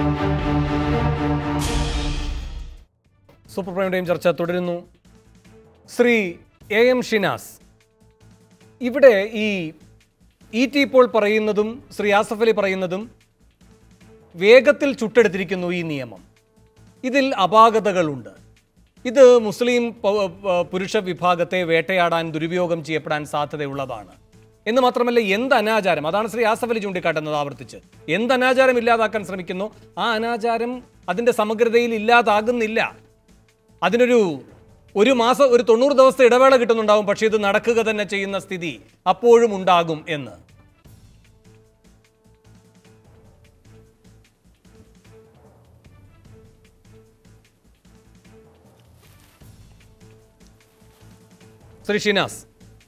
Super prime time ചർച്ച തുടരുന്നു Shri A M Shinas ഇവിടെ ഈ ഇ ടി പോൾ പറയുന്നതും ശ്രീ ആസഫ് അലി പറയുന്നതും വേഗത്തിൽ ചുട്ടെടുത്തിരിക്കുന്നു ഈ നിയമം ഇതിൽ അപാകതകളുണ്ട് ഇത് മുസ്ലിം പ- പ- പുരുഷ വിഭാഗത്തെ വേട്ടയാടാൻ ദുരുപയോഗം ചെയ്യപ്പെടാൻ സാധ്യതയുള്ളതാണ് എന്ന് മാത്രമല്ല എന്ത് അനാചാരം അതാണ് ശ്രീ ആസഫ് അലി ചൂണ്ടിക്കാട്ടുന്നത് ആവർത്തിച്ച് എന്ത് അനാചാരം ഇല്ലാതാക്കാൻ ശ്രമിക്കുന്നു ആ അനാചാരം അതിൻ്റെ സമഗ്രതയിൽ ഇല്ലാതാകുന്നില്ല അതിനൊരു ഒരു മാസം ഒരു തൊണ്ണൂറ് ദിവസത്തെ ഇടവേള കിട്ടുന്നുണ്ടാവും പക്ഷേ ഇത് നടക്കുക തന്നെ ചെയ്യുന്ന സ്ഥിതി അപ്പോഴും ഉണ്ടാകും എന്ന് ശ്രീ ഷിനാസ്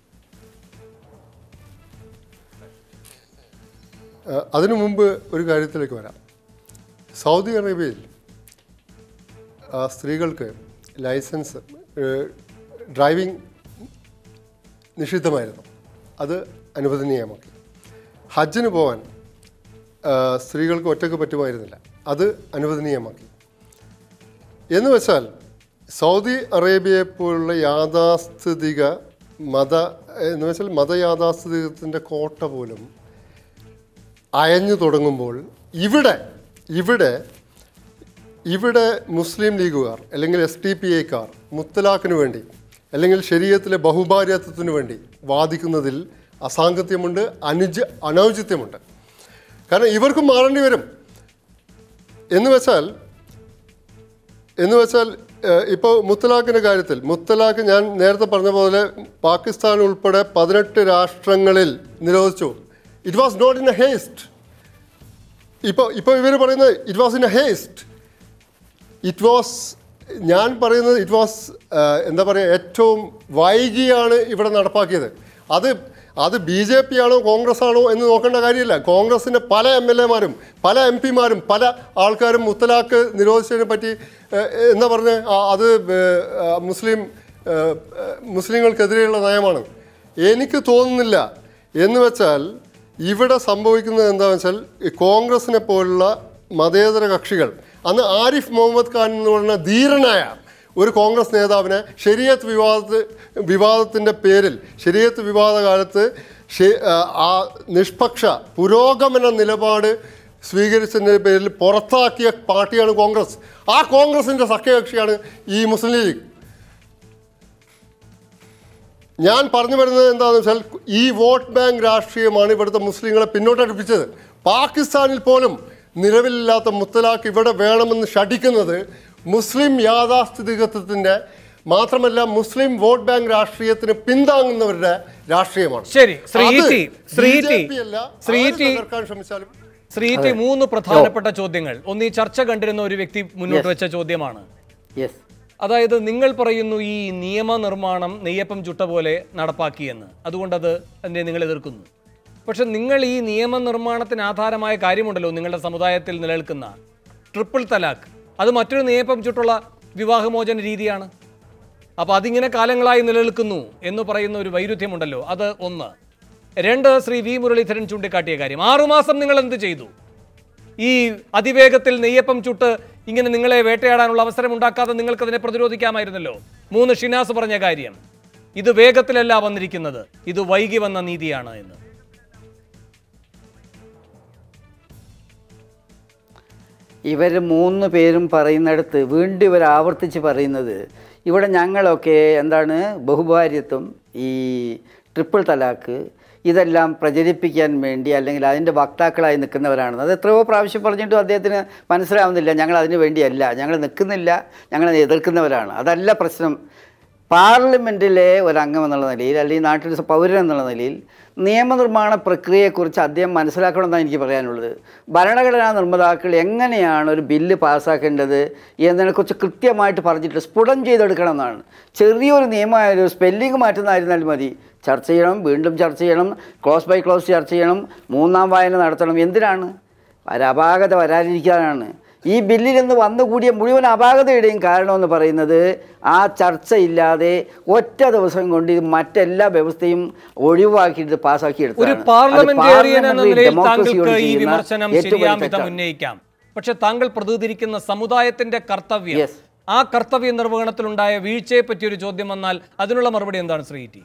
ഏഹ് അതിനു മുമ്പ് ഒരു കാര്യത്തിലേക്ക് വരാം സൗദി അറേബ്യയിൽ ആ, സ്ത്രീകൾക്ക് ലൈസൻസ് ഏഹ്, ഡ്രൈവിംഗ് നിഷിദ്ധമായിരുന്നു അത് അനുവദനീയമാക്കി ഹജ്ജിന് പോകാൻ ആ, സ്ത്രീകൾക്ക് ഒറ്റയ്ക്ക് പറ്റുമായിരുന്നില്ല അത് അനുവദനീയമാക്കി എന്ന് വെച്ചാൽ സൗദി അറേബ്യയെ പോലുള്ള യാഥാസ്ഥിതിക മത എന്ന് വെച്ചാൽ മതയാഥാസ്ഥിതികത്തിൻ്റെ കോട്ട പോലും അയഞ്ഞു തുടങ്ങുമ്പോൾ ഇവിടെ ഇവിടെ ഇവിടെ മുസ്ലിം ലീഗുകാർ അല്ലെങ്കിൽ എസ് ടി പി ഐക്കാർ മുത്തലാഖിന് വേണ്ടി അല്ലെങ്കിൽ ശരീരത്തിലെ ബഹുഭാര്യത്വത്തിന് വേണ്ടി വാദിക്കുന്നതിൽ അസാങ്കത്യമുണ്ട് അനുജ അനൗചിത്യമുണ്ട് കാരണം ഇവർക്കും മാറേണ്ടി വരും എന്ന് വെച്ചാൽ എന്ന് വെച്ചാൽ ഏഹ്, ഇപ്പോൾ മുത്തലാഖിൻ്റെ കാര്യത്തിൽ മുത്തലാഖ് ഞാൻ നേരത്തെ പറഞ്ഞ പോലെ പാകിസ്ഥാൻ ഉൾപ്പെടെ പതിനെട്ട് രാഷ്ട്രങ്ങളിൽ നിരോധിച്ചു it was not in a haste ഇപ്പോൾ ഇപ്പോൾ ഇവർ പറയുന്നത് it was in a haste it was ഞാൻ പറയുന്നത് ഇറ്റ് വാസ് എന്താ പറയുക ഏറ്റവും വൈകിയാണ് ഇവിടെ നടപ്പാക്കിയത് അത് അത് ബി ജെ പി ആണോ കോൺഗ്രസ് ആണോ എന്ന് നോക്കേണ്ട കാര്യമില്ല കോൺഗ്രസിൻ്റെ പല എം എൽ എമാരും പല എം പിമാരും പല ആൾക്കാരും മുത്തലാഖ് നിരോധിച്ചതിനെ പറ്റി ഏഹ്, എന്താ പറഞ്ഞത് അത് ഏഹ്, ആ, മുസ്ലിം ഏഹ്, ഏഹ്, മുസ്ലിങ്ങൾക്കെതിരെയുള്ള നയമാണ് എനിക്ക് തോന്നുന്നില്ല എന്ന് വെച്ചാൽ ഇവിടെ സംഭവിക്കുന്നത് എന്താണെന്ന് വെച്ചാൽ ഈ കോൺഗ്രസിനെ പോലുള്ള മതേതര കക്ഷികൾ അന്ന് ആരിഫ് മുഹമ്മദ് ഖാൻ എന്ന് പറയുന്ന ധീരനായ ഒരു കോൺഗ്രസ് നേതാവിനെ ശരീഅത്ത് വിവാദ വിവാദത്തിൻ്റെ പേരിൽ ശരീഅത്ത് വിവാദ കാലത്ത് ശ- ആ, ആ നിഷ്പക്ഷ പുരോഗമന നിലപാട് സ്വീകരിച്ചതിൻ്റെ പേരിൽ പുറത്താക്കിയ പാർട്ടിയാണ് കോൺഗ്രസ് ആ കോൺഗ്രസിൻ്റെ സഖ്യകക്ഷിയാണ് ഈ മുസ്ലിം ലീഗ് ഞാൻ പറഞ്ഞു വരുന്നത് എന്താണെന്ന് വെച്ചാൽ ഈ വോട്ട് ബാങ്ക് രാഷ്ട്രീയമാണ് ഇവിടുത്തെ മുസ്ലിങ്ങളെ പിന്നോട്ടടുപ്പിച്ചത് പാകിസ്ഥാനിൽ പോലും നിലവിലില്ലാത്ത മുത്തലാഖ് ഇവിടെ വേണമെന്ന് ശഠിക്കുന്നത് മുസ്ലിം യാഥാസ്ഥിതികത്വത്തിൻ്റെ മാത്രമല്ല മുസ്ലിം വോട്ട് ബാങ്ക് രാഷ്ട്രീയത്തിന് പിന്താങ്ങുന്നവരുടെ രാഷ്ട്രീയമാണ് ശരി, ശ്രീ അത് ടി, ശ്രീ ടി, BJP അല്ല, ശ്രീ ആര് ടി. തകർക്കാൻ ശ്രമിച്ചാലും ശ്രീ ടി മൂന്ന് പ്രധാനപ്പെട്ട ചോദ്യങ്ങൾ ഒന്ന് ഈ ചർച്ച കണ്ടിരുന്ന ഒരു വ്യക്തി മുന്നോട്ട് വെച്ച ചോദ്യമാണ് യെസ് അതായത് നിങ്ങൾ പറയുന്നു ഈ നിയമനിർമ്മാണം നെയ്യപ്പം ചുട്ട പോലെ നടപ്പാക്കിയെന്ന് അതുകൊണ്ടത് അതിനെ നിങ്ങൾ എതിർക്കുന്നു പക്ഷെ നിങ്ങൾ ഈ നിയമനിർമ്മാണത്തിന് ആധാരമായ കാര്യമുണ്ടല്ലോ നിങ്ങളുടെ സമുദായത്തിൽ നിലനിൽക്കുന്ന ട്രിപ്പിൾ തലാഖ് അത് മറ്റൊരു നെയ്യപ്പം ചുട്ടുള്ള വിവാഹമോചന രീതിയാണ് അപ്പോൾ അതിങ്ങനെ കാലങ്ങളായി നിലനിൽക്കുന്നു എന്ന് പറയുന്ന ഒരു വൈരുദ്ധ്യമുണ്ടല്ലോ അത് ഒന്ന് രണ്ട് ശ്രീ വി മുരളീധരൻ ചൂണ്ടിക്കാട്ടിയ കാര്യം ആറുമാസം നിങ്ങൾ എന്ത് ചെയ്തു ഈ അതിവേഗത്തിൽ നെയ്യപ്പം ചുട്ട് ഇങ്ങനെ നിങ്ങളെ വേട്ടയാടാനുള്ള അവസരം ഉണ്ടാക്കാതെ നിങ്ങൾക്ക് അതിനെ പ്രതിരോധിക്കാമായിരുന്നല്ലോ മൂന്ന് ഷിനാസ് പറഞ്ഞ കാര്യം ഇത് വേഗത്തിലല്ല വന്നിരിക്കുന്നത് ഇത് വൈകി വന്ന നീതിയാണ് എന്ന് ഇവർ മൂന്ന് പേരും പറയുന്നിടത്ത് വീണ്ടും ഇവർ ആവർത്തിച്ച് പറയുന്നത് ഇവിടെ ഞങ്ങളൊക്കെ എന്താണ് ബഹുഭാര്യത്വം ഈ ട്രിപ്പിൾ തലാക്ക് ഇതെല്ലാം പ്രചരിപ്പിക്കാൻ വേണ്ടി അല്ലെങ്കിൽ അതിൻ്റെ വക്താക്കളായി നിൽക്കുന്നവരാണെന്ന് അത് എത്രയോ പ്രാവശ്യം പറഞ്ഞിട്ടും അദ്ദേഹത്തിന് മനസ്സിലാവുന്നില്ല ഞങ്ങൾ അതിന് വേണ്ടിയല്ല ഞങ്ങൾ നിൽക്കുന്നില്ല ഞങ്ങൾ എതിർക്കുന്നവരാണ് അതല്ല പ്രശ്നം പാർലമെൻറ്റിലെ ഒരംഗം എന്നുള്ള നിലയിൽ അല്ലെങ്കിൽ നാട്ടിലെ പൗരൻ എന്നുള്ള നിലയിൽ നിയമനിർമ്മാണ പ്രക്രിയയെക്കുറിച്ച് അദ്ദേഹം മനസ്സിലാക്കണമെന്നാണ് എനിക്ക് പറയാനുള്ളത് ഭരണഘടനാ നിർമ്മാതാക്കൾ എങ്ങനെയാണ് ഒരു ബില്ല് പാസ്സാക്കേണ്ടത് എന്നതിനെക്കുറിച്ച് കൃത്യമായിട്ട് പറഞ്ഞിട്ട് സ്ഫുടം ചെയ്തെടുക്കണം എന്നാണ് ചെറിയൊരു നിയമമായാലും ഒരു സ്പെല്ലിംഗ് മാറ്റുന്നതായിരുന്നാൽ മതി ചർച്ച ചെയ്യണം വീണ്ടും ചർച്ച ചെയ്യണം ക്ലോസ് ബൈ ക്ലോസ് ചർച്ച ചെയ്യണം മൂന്നാം വായന നടത്തണം എന്തിനാണ് ഒരു അപാകത വരാതിരിക്കാനാണ് ഈ ബില്ലിൽ നിന്ന് വന്നുകൂടിയ മുഴുവൻ അപാകതയുടെയും കാരണമെന്ന് പറയുന്നത് ആ ചർച്ചയില്ലാതെ ഒറ്റ ദിവസം കൊണ്ട് ഇത് മറ്റെല്ലാ വ്യവസ്ഥയും ഒഴിവാക്കിയിട്ട് പാസ്സാക്കി ഒരു പാർലമെന്റേറിയൻ എന്ന നിലയിൽ താങ്കൾക്ക് ഈ വിമർശനം ശരിയാമിതം ഉന്നയിക്കാം പക്ഷെ താങ്കൾ പ്രതിനിധീകരിക്കുന്ന സമുദായത്തിന്റെ കർത്തവ്യം Yes. ആ കർത്തവ്യ നിർവഹണത്തിലുണ്ടായ വീഴ്ചയെ പറ്റി ഒരു ചോദ്യം വന്നാൽ അതിനുള്ള മറുപടി എന്താണ് ശ്രീ ടി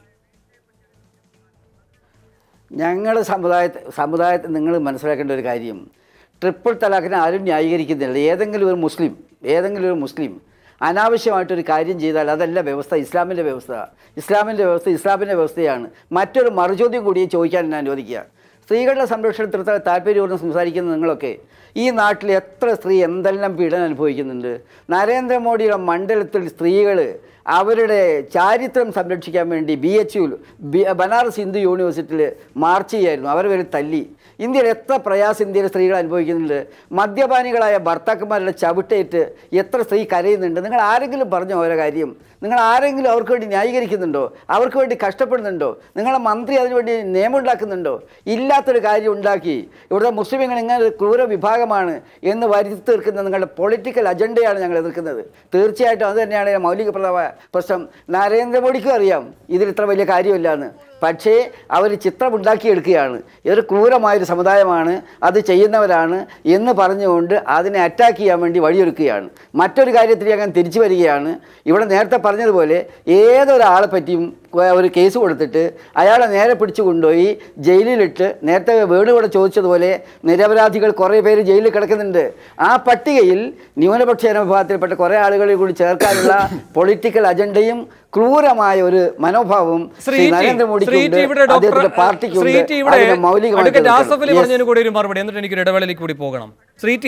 ഞങ്ങളുടെ സമുദായത്തെ സമുദായത്തെ നിങ്ങൾ മനസ്സിലാക്കേണ്ട ഒരു കാര്യം ട്രിപ്പിൾ തലാഖിനെ ആരും ന്യായീകരിക്കുന്നില്ല ഏതെങ്കിലും ഒരു മുസ്ലിം ഏതെങ്കിലും ഒരു മുസ്ലിം അനാവശ്യമായിട്ടൊരു കാര്യം ചെയ്താൽ അതല്ല വ്യവസ്ഥ ഇസ്ലാമിൻ്റെ വ്യവസ്ഥ ഇസ്ലാമിൻ്റെ വ്യവസ്ഥ ഇസ്ലാമിൻ്റെ വ്യവസ്ഥയാണ് മറ്റൊരു മറുചോദ്യം കൂടി ചോദിക്കാൻ ഞാൻ അനുവദിക്കുക സ്ത്രീകളുടെ സംരക്ഷണത്തിൽ താല്പര്യപൂർണ്ണം സംസാരിക്കുന്ന നിങ്ങളൊക്കെ ഈ നാട്ടിൽ എത്ര സ്ത്രീ എന്തെല്ലാം പീഡനം അനുഭവിക്കുന്നുണ്ട് നരേന്ദ്രമോദിയുടെ മണ്ഡലത്തിൽ സ്ത്രീകൾ അവരുടെ ചാരിത്രം സംരക്ഷിക്കാൻ വേണ്ടി B H U Banaras Hindu യൂണിവേഴ്സിറ്റിയിൽ മാർച്ച് ചെയ്യായിരുന്നു അവർ വരെ തല്ലി ഇന്ത്യയിൽ എത്ര പ്രയാസം ഇന്ത്യയിലെ സ്ത്രീകൾ അനുഭവിക്കുന്നുണ്ട് മദ്യപാനികളായ ഭർത്താക്കന്മാരുടെ ചവിട്ടേറ്റ് എത്ര സ്ത്രീ കരയുന്നുണ്ട് നിങ്ങൾ ആരെങ്കിലും പറഞ്ഞോ ഓരോ കാര്യം നിങ്ങൾ ആരെങ്കിലും അവർക്ക് വേണ്ടി ന്യായീകരിക്കുന്നുണ്ടോ അവർക്ക് വേണ്ടി കഷ്ടപ്പെടുന്നുണ്ടോ നിങ്ങളെ മന്ത്രി അതിനുവേണ്ടി നിയമം ഉണ്ടാക്കുന്നുണ്ടോ ഇല്ലാത്തൊരു കാര്യം ഉണ്ടാക്കി ഇവിടുത്തെ മുസ്ലിങ്ങൾ ഇങ്ങനെ ഒരു ക്രൂര വിഭാഗമാണ് എന്ന് വരുത്തി തീർക്കുന്ന നിങ്ങളുടെ പൊളിറ്റിക്കൽ അജണ്ടയാണ് ഞങ്ങൾ എതിർക്കുന്നത് തീർച്ചയായിട്ടും അത് തന്നെയാണ് മൗലികപ്രദമായ പ്രശ്നം നരേന്ദ്രമോദിക്കും അറിയാം ഇതിൽ ഇത്ര വലിയ കാര്യമില്ല എന്ന് പക്ഷേ അവർ ചിത്രമുണ്ടാക്കിയെടുക്കുകയാണ് ഇതൊരു ക്രൂരമായൊരു സമുദായമാണ് അത് ചെയ്യുന്നവരാണ് എന്ന് പറഞ്ഞുകൊണ്ട് അതിനെ അറ്റാക്ക് ചെയ്യാൻ വേണ്ടി വഴിയൊരുക്കുകയാണ് മറ്റൊരു കാര്യത്തിൽ ഞാൻ തിരിച്ചു വരികയാണ് ഇവിടെ നേരത്തെ പറഞ്ഞതുപോലെ ഏതൊരാളെ പറ്റിയും ഒരു കേസ് കൊടുത്തിട്ട് അയാളെ നേരെ പിടിച്ചു കൊണ്ടുപോയി ജയിലിലിട്ട് നേരത്തെ വേണുകൂടെ ചോദിച്ചതുപോലെ നിരപരാധികൾ കുറേ പേര് ജയിലിൽ കിടക്കുന്നുണ്ട് ആ പട്ടികയിൽ ന്യൂനപക്ഷ ജനവിഭാഗത്തിൽപ്പെട്ട കുറേ ആളുകളെ കൂടി ചേർക്കാനുള്ള പൊളിറ്റിക്കൽ അജണ്ടയും ക്രൂരമായ ഒരു മനോഭാവവും ശ്രീ ശ്രീ ടി, നരേന്ദ്രമോദിക്കുണ്ട് ശ്രീ ടി ഇവിടെ ഡോക്ടർ അദ്ദേഹത്തിന്റെ പാർട്ടിക്കുണ്ട് ശ്രീ ടി ഇവിടെ അതിന്റെ മൗലികമായിട്ട് അഡ്വക്കേറ്റ് ആസഫ് അലി എതിർക്കണം. Yes. പറഞ്ഞതിന് കൂടി ഒരു മറുപടി എന്നിട്ട് എനിക്ക് ഒരു ഇടവേളയിലേക്ക് കൂടി പോകണം ശ്രീ ടി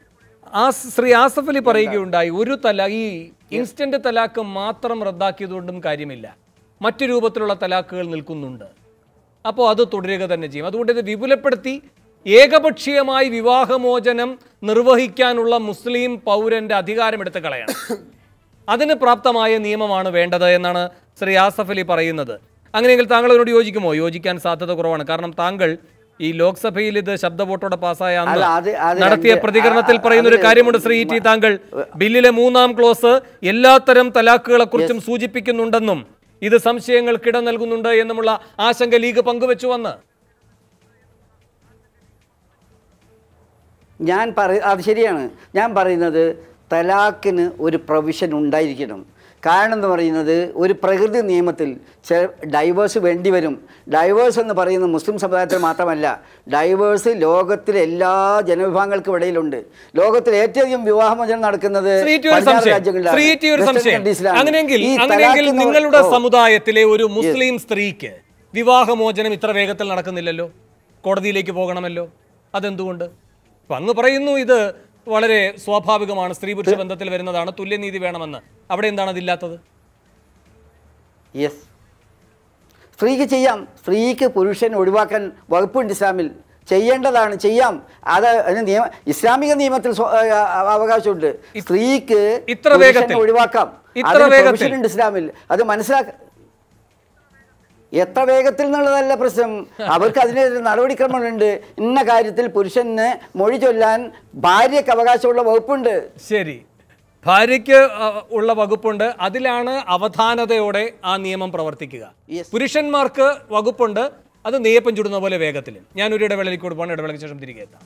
ആ ശ്രീ ആസഫ് അലി പറയുകയുണ്ടായി ഒരു തല ഈ ഇൻസ്റ്റന്റ് തലാക്ക് മാത്രം റദ്ദാക്കിയതുകൊണ്ടും കാര്യമില്ല മറ്റു രൂപത്തിലുള്ള തലാക്കുകൾ നിൽക്കുന്നുണ്ട് അപ്പോൾ അത് തുടരുക തന്നെ ചെയ്യും അതുകൊണ്ട് ഇത് വിപുലപ്പെടുത്തി ഏകപക്ഷീയമായി വിവാഹമോചനം നിർവഹിക്കാനുള്ള മുസ്ലിം പൗരന്റെ അധികാരം എടുത്ത് കളയണം അതിന് പ്രാപ്തമായ നിയമമാണ് വേണ്ടത് എന്നാണ് ശ്രീ ആസഫ് അലി പറയുന്നത് അങ്ങനെയെങ്കിൽ താങ്കൾ അതിനോട് യോജിക്കുമോ യോജിക്കാൻ സാധ്യത കുറവാണ് കാരണം താങ്കൾ ഈ ലോക്സഭയിൽ ഇത് ശബ്ദ വോട്ടോടെ പാസ്സായ അന്ന് അല്ല, അത് അത് നടത്തിയ രണ്ട് പ്രതികരണത്തിൽ ആ, പറയുന്ന ഒരു അത് കാര്യമുണ്ട് ശ്രീ ടി താങ്കൾ ബില്ലിലെ മൂന്നാം ക്ലോസ് എല്ലാത്തരം തലാക്കുകളെ കുറിച്ചും സൂചിപ്പിക്കുന്നുണ്ടെന്നും ഇത് സംശയങ്ങൾക്കിട നൽകുന്നുണ്ട് എന്നുമുള്ള ആശങ്ക ലീഗ് പങ്കുവെച്ചു വന്ന് ഞാൻ പറ അത് ശരിയാണ് ഞാൻ പറയുന്നത് തലാക്കിന് ഒരു പ്രൊവിഷൻ ഉണ്ടായിരിക്കണം കാരണം എന്ന് പറയുന്നത് ഒരു പ്രകൃതി നിയമത്തിൽ ഡൈവേഴ്സ് വേണ്ടി വരും ഡൈവേഴ്സ് എന്ന് പറയുന്നത് മുസ്ലിം സമുദായത്തിൽ മാത്രമല്ല ഡൈവേഴ്സ് ലോകത്തിലെ എല്ലാ ജനവിഭാഗങ്ങൾക്കും ഇടയിലുണ്ട് ലോകത്തിൽ ഏറ്റവും അധികം വിവാഹമോചനം നടക്കുന്നത് ശ്രീ ടി ഒരു പടിഞ്ഞാറ് സംശയം രാജ്യങ്ങളിലാണ്. ശ്രീ ടി ഒരു വെസ്റ്റേൺ സംശയം കൺട്രീസിലാണ്. അങ്ങനെയെങ്കിൽ ഈ അങ്ങനെയെങ്കിൽ തലാഖ് എന്ന് നിങ്ങളുടെ ഓ, സമുദായത്തിലെ ഒരു മുസ്ലിം സ്ത്രീക്ക് വിവാഹമോചനം ഇത്ര വേഗത്തിൽ നടക്കുന്നില്ലല്ലോ കോടതിയിലേക്ക് പോകണമല്ലോ അതെന്തുകൊണ്ട് അപ്പൊ അങ്ങ് പറയുന്നു ഇത് വളരെ സ്വാഭാവികമാണ് സ്ത്രീ പുരുഷ ബന്ധത്തിൽ വരുന്നതാണ് തുല്യനീതി വേണമെന്ന് അവിടെ എന്താണ് അതില്ലാത്തത് യെസ് സ്ത്രീക്ക് ചെയ്യാം സ്ത്രീക്ക് പുരുഷൻ ഒഴിവാക്കാൻ വകുപ്പുണ്ട് ഇസ്ലാമിൽ ചെയ്യേണ്ടതാണ് ചെയ്യാം അത് അതിന് നിയമ ഇസ്ലാമിക നിയമത്തിൽ സ്വ- ആ, ആ, അവകാശമുണ്ട് സ്ത്രീക്ക് ഇത്ര പുരുഷനെ വേഗത്തിൽ. ഒഴിവാക്കാം ഇത്ര അതിന് വേഗത്തിൽ. provision ഉണ്ട് ഇസ്ലാമിൽ അത് മനസ്സിലാക്ക എത്ര വേഗത്തിൽ എന്നുള്ളതല്ല പ്രശ്നം അവർക്ക് അതിനെതിരെ നടപടിക്രമങ്ങളുണ്ട് ഇന്ന കാര്യത്തിൽ പുരുഷന് മൊഴി ചൊല്ലാൻ ഭാര്യയ്ക്ക് അവകാശമുള്ള വകുപ്പുണ്ട് ശരി ഭാര്യയ്ക്ക് ആ, ഉള്ള വകുപ്പുണ്ട് അതിലാണ് അവധാനതയോടെ ആ നിയമം പ്രവർത്തിക്കുക Yes. പുരുഷന്മാർക്ക് വകുപ്പുണ്ട് അത് നെയ്യപ്പം ചുടുന്ന പോലെ വേഗത്തിൽ ഞാനൊരു ഇടവേളയിലേക്ക് കൊടുപ്പാണ് ഇടവേളയ്ക്ക് ശേഷം തിരികെ എത്താം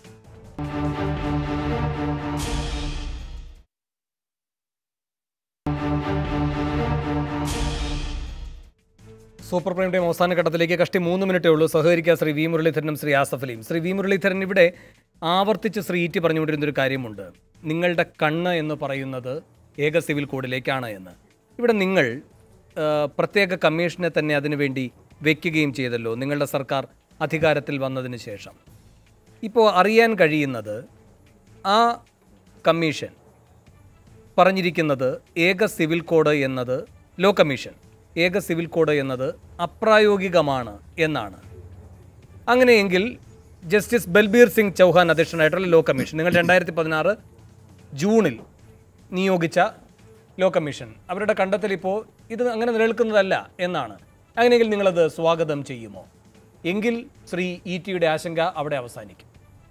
സൂപ്പർ പ്രൈം ടൈം അവസാന ഘട്ടത്തിലേക്ക് കഷ്ടി മൂന്ന് മിനിറ്റേ ഉള്ളൂ സഹകരിക്കുക ശ്രീ വി മുരളീധരനും ശ്രീ ആസഫ് അലിയും ശ്രീ വി മുരളീധരൻ ഇവിടെ ആവർത്തിച്ച് ശ്രീ ഇറ്റി പറഞ്ഞുകൊണ്ടിരുന്ന ഒരു കാര്യമുണ്ട് നിങ്ങളുടെ കണ്ണ് എന്ന് പറയുന്നത് ഏക സിവിൽ കോഡിലേക്കാണ് എന്ന് ഇവിടെ നിങ്ങൾ ആ, പ്രത്യേക കമ്മീഷനെ തന്നെ അതിനുവേണ്ടി വെക്കുകയും ചെയ്തല്ലോ നിങ്ങളുടെ സർക്കാർ അധികാരത്തിൽ വന്നതിന് ശേഷം ഇപ്പോൾ അറിയാൻ കഴിയുന്നത് ആ കമ്മീഷൻ പറഞ്ഞിരിക്കുന്നത് ഏക സിവിൽ കോഡ് എന്നത് ലോ കമ്മീഷൻ ഏക സിവിൽ കോഡ് എന്നത് അപ്രായോഗികമാണ് എന്നാണ് അങ്ങനെയെങ്കിൽ ജസ്റ്റിസ് ബൽബീർ സിംഗ് ചൗഹാൻ അധ്യക്ഷനായിട്ടുള്ള ലോ കമ്മീഷൻ നിങ്ങൾ രണ്ടായിരത്തി പതിനാറ് ജൂണിൽ നിയോഗിച്ച ലോ കമ്മീഷൻ അവരുടെ കണ്ടെത്തൽ ഇപ്പോൾ ഇത് അങ്ങനെ നിലനിൽക്കുന്നതല്ല എന്നാണ് അങ്ങനെയെങ്കിൽ നിങ്ങളത് സ്വാഗതം ചെയ്യുമോ എങ്കിൽ ശ്രീ ഇ ടിയുടെ ആശങ്ക അവിടെ അവസാനിക്കും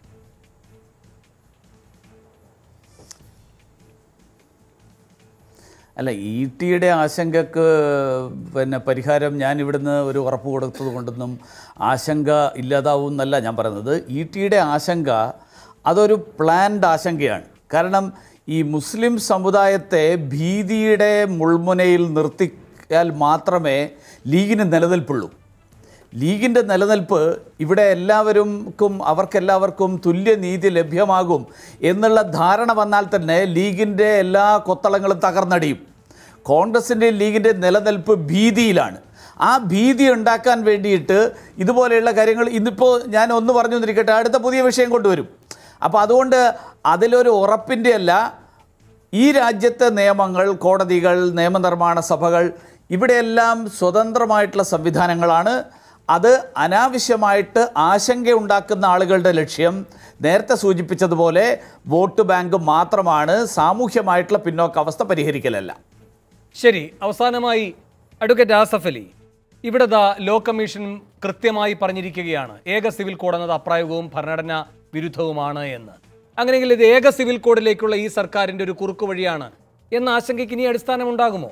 അല്ല ഇ ടിയുടെ ആശങ്കക്ക് പിന്നെ പരിഹാരം ഞാൻ ഇവിടുന്ന് ഒരു ഉറപ്പ് കൊടുത്തത് കൊണ്ടൊന്നും ആശങ്ക ഇല്ലാതാവും എന്നല്ല ഞാൻ പറയുന്നത് ഇ ടിയുടെ ആശങ്ക അതൊരു പ്ലാൻഡ് ആശങ്കയാണ് കാരണം ഈ മുസ്ലിം സമുദായത്തെ ഭീതിയുടെ മുൾമുനയിൽ നിർത്തിയാൽ മാത്രമേ ലീഗിന് നിലനിൽപ്പുള്ളൂ ലീഗിൻ്റെ നിലനിൽപ്പ് ഇവിടെ എല്ലാവർക്കും അവർക്കെല്ലാവർക്കും തുല്യനീതി ലഭ്യമാകും എന്നുള്ള ധാരണ വന്നാൽ തന്നെ ലീഗിൻ്റെ എല്ലാ കൊത്തളങ്ങളും തകർന്നടിയും കോൺഗ്രസിൻ്റെയും ലീഗിൻ്റെ നിലനിൽപ്പ് ഭീതിയിലാണ് ആ ഭീതി ഉണ്ടാക്കാൻ വേണ്ടിയിട്ട് ഇതുപോലെയുള്ള കാര്യങ്ങൾ ഇന്നിപ്പോൾ ഞാൻ ഒന്ന് പറഞ്ഞു തന്നിരിക്കട്ടെ അടുത്ത പുതിയ വിഷയം കൊണ്ടുവരും അപ്പോൾ അതുകൊണ്ട് അതിലൊരു ഉറപ്പിൻ്റെ അല്ല ഈ രാജ്യത്തെ നിയമങ്ങൾ കോടതികൾ നിയമനിർമ്മാണ സഭകൾ ഇവിടെയെല്ലാം സ്വതന്ത്രമായിട്ടുള്ള സംവിധാനങ്ങളാണ് അത് അനാവശ്യമായിട്ട് ആശങ്കയുണ്ടാക്കുന്ന ആളുകളുടെ ലക്ഷ്യം നേരത്തെ സൂചിപ്പിച്ചതുപോലെ വോട്ട് ബാങ്ക് മാത്രമാണ് സാമൂഹ്യമായിട്ടുള്ള പിന്നോക്കാവസ്ഥ പരിഹരിക്കലല്ല ശരി അവസാനമായി അഡ്വക്കേറ്റ് ആസഫ് അലി ഇവിടെ ദാ ലോ കമ്മീഷൻ കൃത്യമായി പറഞ്ഞിരിക്കുകയാണ് ഏക സിവിൽ കോഡ് എന്നത് അപ്രായോഗവും ഭരണഘടനാ വിരുദ്ധവുമാണ് എന്ന് അങ്ങനെയെങ്കിൽ ഇത് ഏക സിവിൽ കോഡിലേക്കുള്ള ഈ സർക്കാരിന്റെ ഒരു കുറുക്കു വഴിയാണ് എന്ന ആശങ്കയ്ക്ക് ഇനി അടിസ്ഥാനമുണ്ടാകുമോ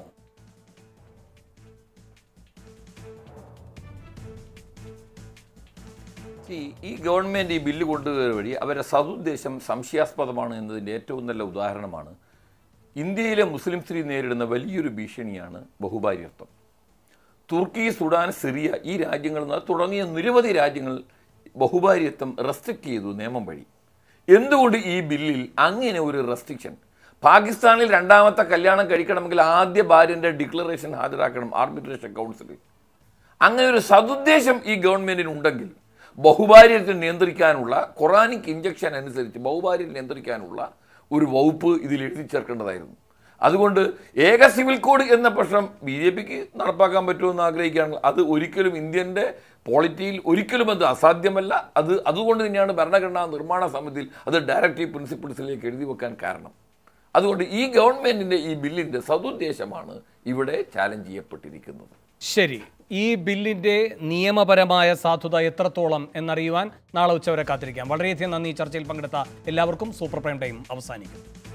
ഈ ഈ ഗവൺമെൻറ് ഈ ബില്ല് കൊണ്ടുവരുന്ന വഴി അവരുടെ സതുദ്ദേശം സംശയാസ്പദമാണ് എന്നതിൻ്റെ ഏറ്റവും നല്ല ഉദാഹരണമാണ് ഇന്ത്യയിലെ മുസ്ലിം സ്ത്രീ നേരിടുന്ന വലിയൊരു ഭീഷണിയാണ് ബഹുഭാര്യത്വം തുർക്കി സുഡാൻ സിറിയ ഈ രാജ്യങ്ങളിൽ നിന്ന് തുടങ്ങിയ നിരവധി രാജ്യങ്ങൾ ബഹുഭാര്യത്വം റെസ്ട്രിക്റ്റ് ചെയ്തു നിയമം വഴി എന്തുകൊണ്ട് ഈ ബില്ലിൽ അങ്ങനെ ഒരു റെസ്ട്രിക്ഷൻ പാകിസ്ഥാനിൽ രണ്ടാമത്തെ കല്യാണം കഴിക്കണമെങ്കിൽ ആദ്യ ഭാര്യൻ്റെ ഡിക്ലറേഷൻ ഹാജരാക്കണം ആർബിട്രേഷൻ കൗൺസിലിൽ അങ്ങനെ ഒരു സതുദ്ദേശം ഈ ഗവൺമെന്റിന് ഉണ്ടെങ്കിൽ ബഹുഭാര്യത്തെ നിയന്ത്രിക്കാനുള്ള ഖുറാനിക് ഇഞ്ചക്ഷൻ അനുസരിച്ച് ബഹുഭാര്യത്തെ നിയന്ത്രിക്കാനുള്ള ഒരു വകുപ്പ് ഇതിൽ എഴുതി ചേർക്കേണ്ടതായിരുന്നു അതുകൊണ്ട് ഏക സിവിൽ കോഡ് എന്ന പ്രശ്നം ബി ജെ പിക്ക് നടപ്പാക്കാൻ പറ്റുമെന്ന് ആഗ്രഹിക്കുകയാണെങ്കിൽ അത് ഒരിക്കലും ഇന്ത്യൻ്റെ പോളിറ്റിയിൽ ഒരിക്കലും അത് അസാധ്യമല്ല അത് അതുകൊണ്ട് തന്നെയാണ് ഭരണഘടനാ നിർമ്മാണ സമിതിയിൽ അത് ഡയറക്റ്റീവ് പ്രിൻസിപ്പിൾസിലേക്ക് എഴുതി വെക്കാൻ കാരണം അതുകൊണ്ട് ഈ ഗവൺമെന്റിന്റെ ഈ ബില്ലിന്റെ സതുദ്ദേശമാണ് ഇവിടെ ചാലഞ്ച് ചെയ്യപ്പെട്ടിരിക്കുന്നത് ശരി ഈ ബില്ലിന്റെ നിയമപരമായ സാധുത എത്രത്തോളം എന്നറിയുവാൻ നാളെ ഉച്ചവരെ കാത്തിരിക്കാം വളരെയധികം നന്ദി ഈ ചർച്ചയിൽ പങ്കെടുത്ത എല്ലാവർക്കും സൂപ്പർ പ്രൈം ടൈം അവസാനിക്കും